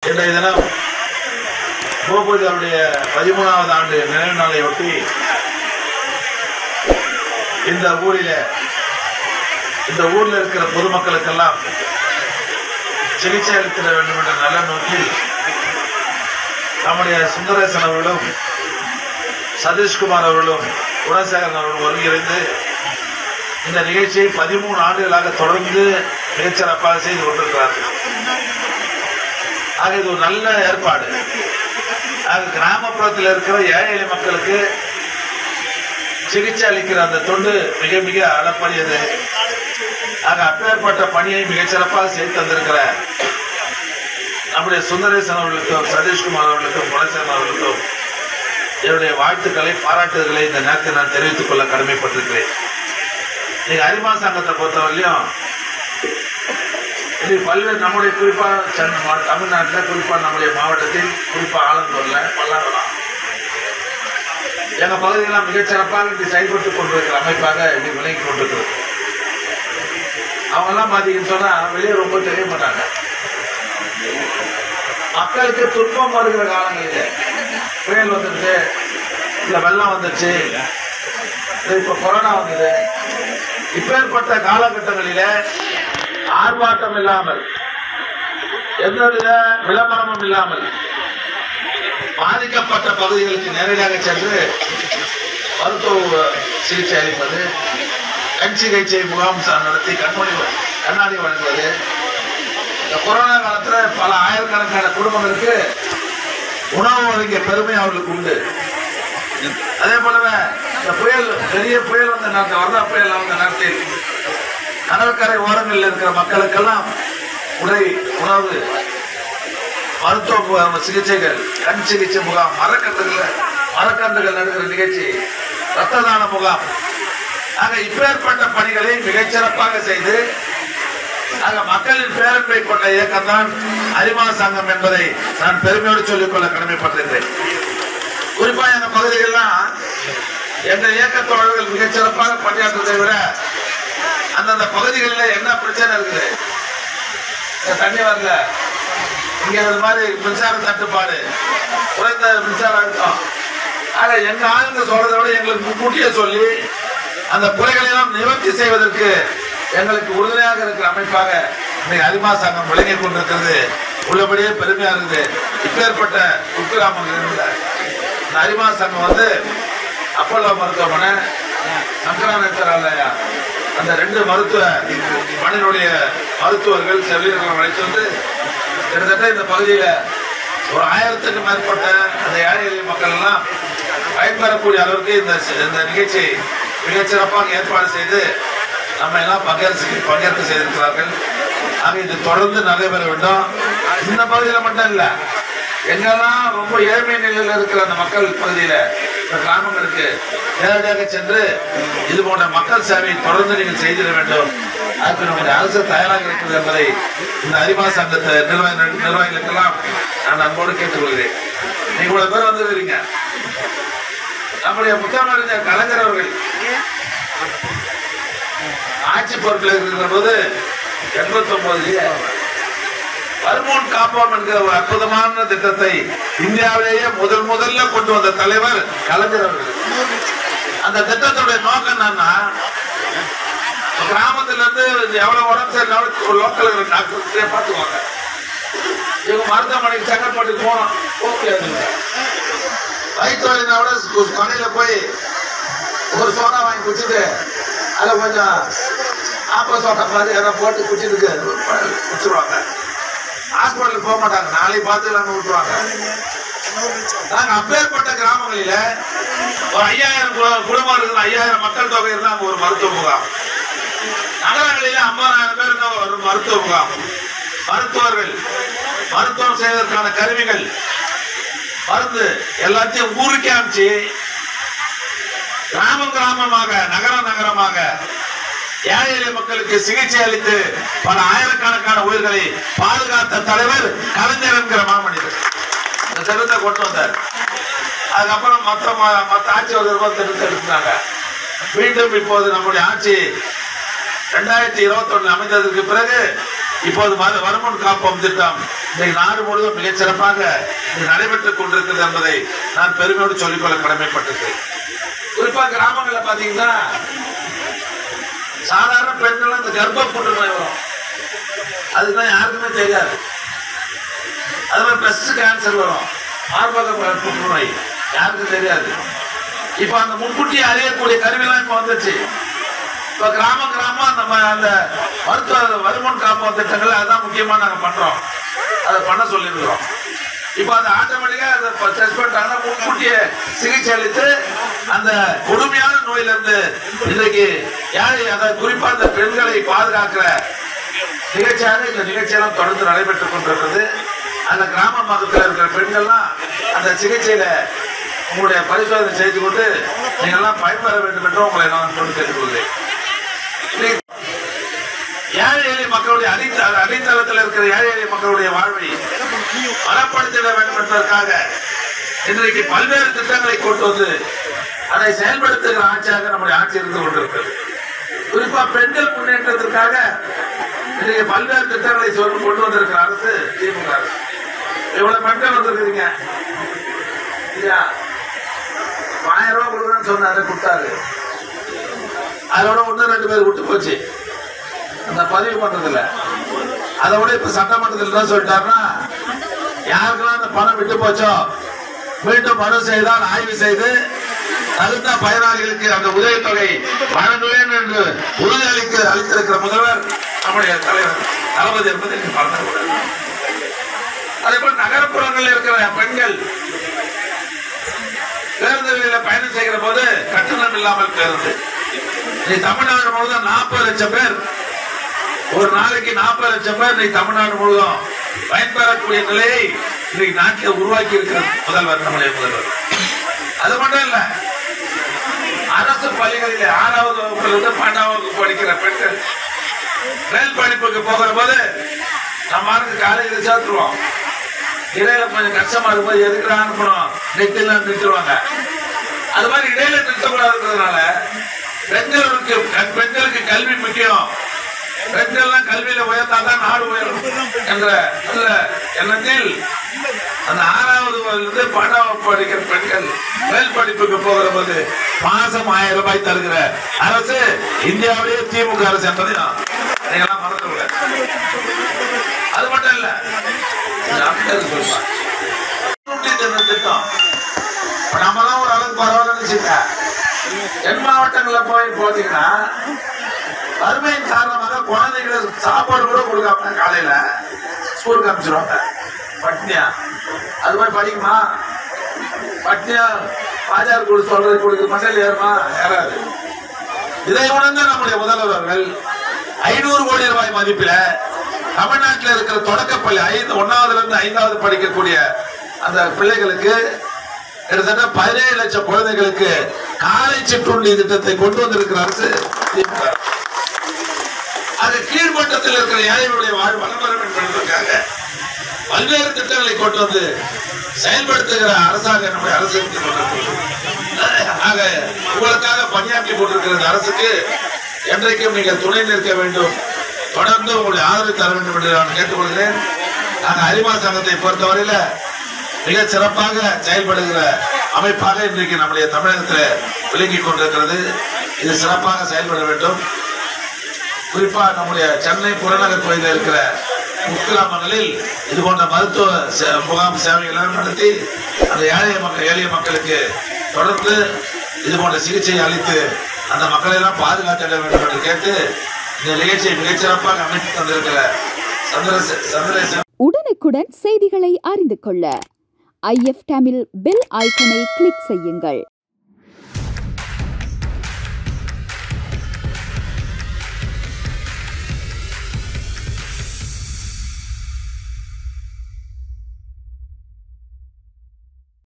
இன்றைய தினம் கோபூஜாவுடைய பதிமூணாவது ஆண்டு நினைவு நாளை ஒட்டி இந்த ஊரில இந்த ஊர்ல இருக்கிற பொதுமக்களுக்கெல்லாம் சிகிச்சை அளித்திட வேண்டும் என்ற நல்ல நோக்கில் நம்முடைய சுந்தரேசன் அவர்களும் சதீஷ்குமார் அவர்களும் குணசேகரன் அவர்களும் ஒருங்கிணைந்து இந்த நிகழ்ச்சியை பதிமூணு ஆண்டுகளாக தொடர்ந்து மிகச்சிறப்பாக செய்து கொண்டிருக்கிறார்கள் ஆக இது ஒரு நல்ல ஏற்பாடு ஆக கிராமப்புறத்தில் இருக்கிற ஏழை எளிய மக்களுக்கு சிகிச்சை அளிக்கிற அந்த தொண்டு மிக மிக அளப்பரியது ஆக அப்பேற்பட்ட பணியை மிகச்சிறப்பாக செய்து தந்திருக்கிற நம்முடைய சுந்தரேசன் அவர்களுக்கும் சதீஷ்குமார் அவர்களுக்கும் குணசேகரன் அவர்களுக்கும் என்னுடைய வாழ்த்துக்களை பாராட்டுதல்களை இந்த நேரத்தில் நான் தெரிவித்துக் கொள்ள கடமைப்பட்டிருக்கிறேன் நீங்க அரிமா சங்கத்தை பொறுத்தவரையிலும் இது பல்வேறு நம்முடைய குறிப்பா சென்னை மா- தமிழ்நாட்டுல குறிப்பா நம்முடைய மாவட்டத்தில் குறிப்பா ஆலந்தூர்ல பல்லாவரம் எங்க பகுதியெல்லாம் மிகச்சிறப்பாக இன்று செயல்பட்டுக் கொண்டிருக்கிற அமைப்பாக இது விளங்கி கொண்டிருக்கிறது அவங்க எல்லாம் பாத்தீங்கன்னு சொன்னா வெளியே ரொம்ப தெரிய மாட்டாங்க மக்களுக்கு துன்பம் வருகிற காலங்களில் புயல் வந்துருச்சு இல்ல வெள்ளம் வந்துருச்சு இல்ல இப்ப கொரோனா வந்தது இப்பேற்பட்ட காலகட்டங்களில ஆர்ப்பாட்டம் இல்லாமல் எந்தவித விளம்பரமும் இல்லாமல் பாதிக்கப்பட்ட பகுதிகளுக்கு நேரடியாக சென்று மருத்துவ சிகிச்சை அளிப்பது கண் சிகிச்சை முகாம் ச- நடத்தி கண்மணி கண்ணாடி வழங்குவது இந்த கொரோனா காலத்துல பல ஆயிரக்கணக்கான குடும்பங்களுக்கு உணவு வழங்கிய பெருமை அவர்களுக்கு உண்டு அதே போலவே இந்த புயல் பெரிய புயல் வந்த நேரத்தில் வர்தா புயல் வந்த நேரத்தில் கடற்கரை ஓரங்களில் இருக்கிற மக்களுக்கெல்லாம் உடை உணவு மருத்துவ மு- சிகிச்சைகள் கண் சிகிச்சை முகாம் மரக்கன்றுகள் மரக்கன்றுகள் நடுகிற நிகழ்ச்சி ரத்த தான முகாம் ஆக இப்பேற்பட்ட பணிகளை மிகச்சிறப்பாக செய்து ஆக மக்களின் பேரன்பை கொண்ட இயக்கம் தான் அரிமா சங்கம் என்பதை நான் பெருமையோடு சொல்லிக்கொள்ள கடமைப்பட்டிருக்கிறேன் குறிப்பா எங்க பகுதிகள்லாம் எங்க இயக்க தோழர்கள் மிகச்சிறப்பாக பணியாற்றுவதை விட அந்தந்த பகுதிகளில் என்ன பிரச்சனை இருக்குது இங்க தண்ணி வரல இங்க இது மாதிரி மின்சார தட்டுப்பாடு குறைந்த மின்சாரம் இருக்கும் ஆக எங்க ஆளுங்க சொல்றதை விட எங்களுக்கு முன்கூட்டியே சொல்லி அந்த குறைகளை எல்லாம் நிவர்த்தி செய்வதற்கு எங்களுக்கு உறுதுணையாக இருக்கிற அமைப்பாக இன்னைக்கு அரிமா சங்கம் விளங்கி கொண்டிருக்கிறது உள்ளபடியே பெருமையா இருக்குது இப்பேற்பட்ட குக்கிராமங்கள் இருந்த இந்த அரிமா சங்கம் வந்து அப்பல்லோ மருத்துவமனை சங்கரா நேத்தராலயா அந்த ரெண்டு மருத்துவ பணியினுடைய மருத்துவர்கள் செவிலியர்கள் அழைத்து வந்து கிட்டத்தட்ட இந்த பகுதியில ஒரு ஆயிரத்துக்கும் மேற்பட்ட அந்த ஏழை எளிய மக்கள் எல்லாம் பயன்பெறக்கூடிய அளவுக்கு இந்த இந்த நிகழ்ச்சி மிகச்சிறப்பாக ஏற்பாடு செய்து நம்ம எல்லாம் பங்கேற்க பங்கேற்க செய்திருக்கிறார்கள் ஆக இது தொடர்ந்து நடைபெற வேண்டும் இந்த பகுதியில் மட்டும் இல்லை எங்கெல்லாம் ரொம்ப ஏழ்மை நிலையில் இருக்கிற அந்த மக்கள் பகுதியில இந்த கிராமங்களுக்கு நேரடியாக சென்று இது போன்ற மக்கள் சேவையை தொடர்ந்து நீங்கள் செய்திட வேண்டும் அதுக்கு நம்முடைய அரசு தயாராக இருக்கிறது என்பதை இந்த அரிமா சங்கத்தை நிர்வாக நிர்வாகிகளுக்கெல்லாம் நான் அன்போடு கேட்டுக்கொள்கிறேன் நீங்க இவ்வளவு பேர் வந்துருக்கீங்க நம்முடைய முத்தமிழறிஞர் கலைஞர் அவர்கள் ஆட்சி பொறுப்பில் இருக்கிற போது எண்பத்தி ஒன்பதுலயே வருமுன் காப்போம் என்கிற ஒரு அற்புதமான திட்டத்தை இந்தியாவிலேயே முதல் முதல்ல கொண்டு வந்த தலைவர் கலைஞர் அவர்கள் அந்த திட்டத்துடைய நோக்கம் என்னன்னா கிராமத்துல இருந்து எவ்வளவு உடம்பு சரியில்லாலும் ஒரு லோக்கல் இருக்கிற டாக்டர் பார்த்துக்குவாங்க இவங்க மருத்துவமனைக்கு செங்கல்பட்டுக்கு போனோம் ஓகே வயிற்று வலினாவோட கடையில போய் ஒரு சோடா வாங்கி குடிச்சிட்டு அதில் கொஞ்சம் ஆப்ப சோடா மாதிரி எல்லாம் போட்டு குடிச்சிட்டு குடிச்சிருவாங்க ஹாஸ்பிட்டலுக்கு போக மாட்டாங்க நாளைக்கு பார்த்துக்கலாம்னு விட்டுருவாங்க நாங்க அப்பேற்பட்ட கிராமங்களில ஒரு ஐயாயிரம் கு- குடும்பம் இருக்குது ஐயாயிரம் மக்கள் தொகை இருந்தா அங்க ஒரு மருத்துவ முகாம் நகரங்களில ஐம்பதாயிரம் பேர் இருந்தா ஒரு மருத்துவ முகாம் மருத்துவர்கள் மருத்துவம் செய்வதற்கான கருவிகள் மருந்து எல்லாத்தையும் ஊருக்கே அனுப்பிச்சு கிராமம் கிராமமாக நகர நகரமாக ஏழை எளிய மக்களுக்கு சிகிச்சை அளித்து பல ஆயிரக்கணக்கான உயிர்களை பாதுகாத்த தலைவர் கலைஞர் என்கிற மாமனிதர் இந்த திட்டத்தை கொண்டு வந்தார் அதுக்கப்புறம் மற்ற ம- மற்ற ஆட்சி வரும்போது திட்டத்தை எடுத்தாங்க மீண்டும் இப்போது நம்முடைய ஆட்சி ரெண்டாயிரத்தி இருபத்தி ஒண்ணு அமைந்ததற்கு பிறகு இப்போது மறு- வருமுன் காப்போம் திட்டம் இன்றைக்கு நாடு முழுவதும் மிகச் சிறப்பாக இது நடைபெற்றுக் கொண்டிருக்கிறது என்பதை நான் பெருமையோடு சொல்லிக்கொள்ள கடமைப்பட்டிருக்கிறேன் குறிப்பா கிராமங்கள்ல பாத்தீங்கன்னா சாதாரண பெண்கள் இந்த கர்ப்ப புற்றுநோய் வரும் அதுதான் யாருக்குமே தெரியாது அது மாதிரி பிரஸ்ட் கேன்சர் வரும் மார்பக புற்றுநோய் யாருக்கும் தெரியாது இப்ப அந்த முன்கூட்டி அறியக்கூடிய கருவிலாம் இப்ப வந்துச்சு இப்ப கிராம கிராமம் நம்ம அந்த மருத்துவ வருமுன் காப்போம் திட்டங்கள் அதுதான் முக்கியமா நாங்க பண்றோம் அதை பண்ண சொல்லியிருக்கிறோம் இப்ப அது ஆட்டோமேட்டிக்கா அதை டெஸ்ட் பண்ணிட்டாங்கன்னா முன்கூட்டியே சிகிச்சை அளித்து அந்த கொடுமையான நோயில இருந்து இன்றைக்கு யாரை அதை குறிப்பா அந்த பெண்களை பாதுகாக்கிற நிகழ்ச்சியாக இந்த நிகழ்ச்சியெல்லாம் தொடர்ந்து நடைபெற்றுக் கொண்டிருக்கிறது அந்த கிராம மதத்தில் இருக்கிற பெண்கள்லாம் அந்த சிகிச்சையில உங்களுடைய பரிசோதனை செய்து கொண்டு நீங்கள்லாம் பயன்பெற வேண்டும் என்று உங்களை நான் கொண்டு கேட்டுக்கொள்கிறேன் இன்னைக்கு ஏழை எளிய மக்களுடைய அடித்த அடித்தளத்தில் இருக்கிற ஏழை எளிய மக்களுடைய வாழ்வை பலப்படுத்திட வேண்டும் என்பதற்காக இன்றைக்கு பல்வேறு திட்டங்களை கொண்டு வந்து அதை செயல்படுத்துகிற ஆட்சியாக நம்முடைய ஆட்சி இருந்து கொண்டிருக்கிறது குறிப்பா பெண்கள் முன்னேற்றத்திற்காக இன்றைக்கு பல்வேறு திட்டங்களை சொல்லி கொண்டு வந்திருக்கிற அரசு திமுக அரசு இவ்வளவு பெண்கள் வந்திருக்கிறீங்க இல்லையா ஆயிரம் ரூபாய் கொடுக்குறேன்னு சொன்னாரு கொடுத்தாரு அதோட ஒண்ணு ரெண்டு பேர் விட்டு போச்சு அந்த பதிவு பண்றதுல அதை விட இப்ப சட்டமன்றத்தில் என்ன சொல்லிட்டாருன்னா யாருக்கெல்லாம் அந்த பணம் விட்டு போச்சோ மீண்டும் மனு செய்தால் ஆய்வு செய்து தகுந்த பயனாளிகளுக்கு அந்த உதவித்தொகை வழங்குவேன் என்று உறுதியளிக்க அளித்திருக்கிற முதல்வர் நம்முடைய தலைவர் தளபதி என்பதை நீங்க மறந்துவிடாது அதே போல் நகர்ப்புறங்களில் இருக்கிற பெண்கள் பேருந்துகளில் பயணம் செய்கிற போது கட்டணம் இல்லாமல் பேருந்து நீ தமிழ்நாடு முழுவதும் நாற்பது லட்சம் பேர் ஒரு நாளைக்கு நாற்பது லட்சம் பேர் இன்னைக்கு தமிழ்நாடு முழுவதும் பயன்பெறக்கூடிய நிலையை இன்னைக்கு நாட்டில் உருவாக்கி இருக்கிற முதல்வர் நம்முடைய முதல்வர் அது மட்டும் இல்ல அரசு பள்ளிகளில் ஆறாவது வகுப்புல இருந்து பன்னெண்டாவது வகுப்பு படிக்கிற பெண்கள் மேல் படிப்புக்கு போகிற போது நம்ம ஆளுக்கு காலையில் சேர்த்துருவோம் இடையில கொஞ்சம் கஷ்டமா இருக்கும்போது எதுக்குடா அனுப்பணும் நெத்தில நிறுத்துவாங்க அது மாதிரி இடையில நிறுத்தக்கூடாதுன்றதுனால பெண்களுக்கு பெண்களுக்கு கல்வி முக்கியம் பெண்கள்லாம் கல்வியில உயர்த்தாதான் நாடு உயரும் என்ற நல்ல எண்ணத்தில் அந்த ஆறாவது இருந்து பன்னெண்டாவது படிக்கிற பெண்கள் மேல் படிப்புக்கு போகிற போது மாசம் ஆயிரம் ரூபாய் தருகிற அரசு இந்தியாவிலேயே திமுக அரசு என்பதை நான் நீங்களாம் மறந்துவிட அது மட்டும் இல்ல இது அம்பேத்கர் சொல்லுவார். நூற்றி தொண்ணூறு திட்டம் இப்ப நம்மலாம் ஒரு அளவுக்கு பரவாயில்ல நினைச்சுட்டேன் தென் மாவட்டங்கள்ல போய் போனீங்கன்னா வறுமையின் காரணமாக குழந்தைகளுக்கு சாப்பாடு கூட கொடுக்காம காலையில ஸ்கூலுக்கு அனுப்பிச்சிருவாங்க பட்னியா அது மாதிரி படிக்குமா பட்னியா பாஜார் கொடு சொல்றது கொடுக்குது மண்டல் ஏறுமா ஏறாது இதை உணர்ந்த நம்முடைய முதல்வர் அவர்கள் ஐநூறு கோடி ரூபாய் மதிப்பில தமிழ்நாட்டில் இருக்கிற தொடக்கப்பள்ளி ஐந்து ஒன்னாவதுல இருந்து ஐந்தாவது படிக்கக்கூடிய அந்த பிள்ளைகளுக்கு கிட்டத்தட்ட பதினேழு லட்சம் குழந்தைகளுக்கு காலை சிற்றுண்டி திட்டத்தை கொண்டு வந்திருக்கிற அரசு திமுக அரசு. அது கீழ்மட்டத்தில் இருக்கிற ஏழைகளுடைய வாழ் வளம் வர வேண்டும் என்பதற்காக பல்வேறு திட்டங்களை கொண்டு வந்து செயல்படுத்துகிற அரசாக நம்முடைய அரசு இருந்து கொண்டிருக்கிறது. ஆக உங்களுக்காக பணியாற்றி கொண்டிருக்கிற இந்த அரசுக்கு என்றைக்கும் நீங்கள் துணை நிற்க வேண்டும் தொடர்ந்து உங்களுடைய ஆதரவு தர வேண்டும் என்று நான் கேட்டுக்கொள்கிறேன் நாங்கள் அரிமா சங்கத்தை பொறுத்தவரையில மிக சிறப்பாக செயல்படுகிற அமைப்பாக இன்றைக்கு நம்முடைய தமிழகத்தில் விளங்கிக் கொண்டிருக்கிறது இது சிறப்பாக செயல்பட வேண்டும் குறிப்பா நம்முடைய சென்னை புறநகர் பகுதியில் இருக்கிற குக்கிராமங்களில் இது போன்ற மருத்துவ சே- முகாம் சேவைகள் எல்லாம் நடத்தி அந்த ஏழை மக்கள் எளிய மக்களுக்கு தொடர்ந்து இது போன்ற சிகிச்சை அளித்து அந்த மக்களை எல்லாம் பாதுகாத்திட வேண்டும் என்று கேட்டு இந்த நிகழ்ச்சியை மிகச்சிறப்பாக அமைத்து தந்திருக்கிற சந்திரசே சந்திரசேகர் உடனுக்குடன் செய்திகளை அறிந்து கொள்ள ஐஎஃப் தமிழ் பெல் ஐக்கனை கிளிக் செய்யுங்கள்